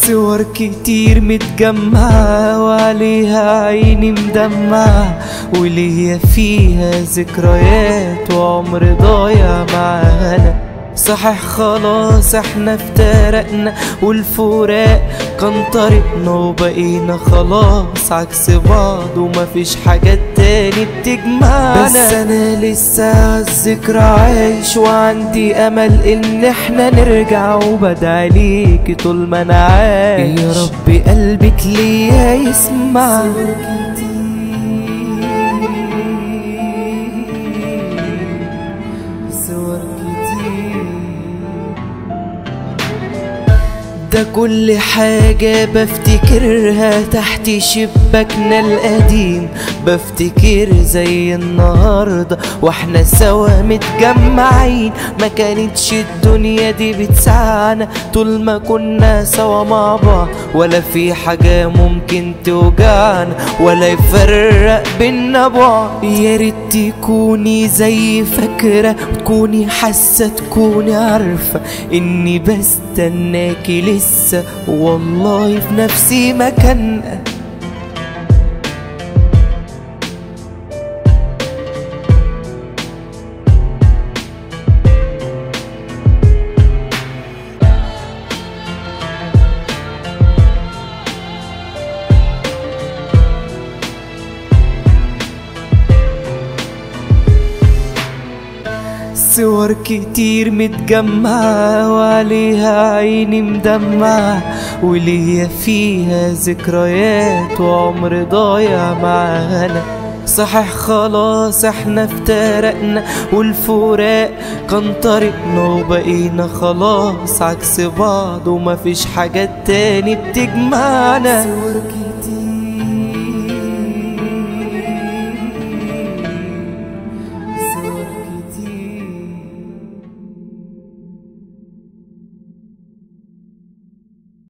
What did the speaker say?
صور كتير متجمعة وعليها عيني مدمعة وليا فيها ذكريات وعمر ضايع معانا صحيح خلاص احنا افترقنا والفراق كان طريقنا وبقينا خلاص عكس بعض ومفيش حاجات تاني بتجمعنا بس انا لسه عالذكرى عايش وعندي امل ان احنا نرجع وبدعي ليكي طول ما انا عايش يا رب قلبك ليا يسمع صور كتير ده كل حاجة بفتكرها تحت شباكنا القديم بفتكر زي النهاردة واحنا سوا متجمعين ما كانتش الدنيا دي بتسعنا طول ما كنا سوا مع بعض ولا في حاجة ممكن توجعنا ولا يفرق بينا بعض يا ريت تكوني زي فاكرة تكوني حاسة تكوني عارفة اني بستناكي لسه والله في نفسي مكان صور كتير متجمعة وعليها عيني مدمعة وليا فيها ذكريات وعمر ضايع معانا صحيح خلاص احنا افترقنا والفراق كان طريقنا وبقينا خلاص عكس بعض ومفيش حاجات تاني بتجمعنا صور كتير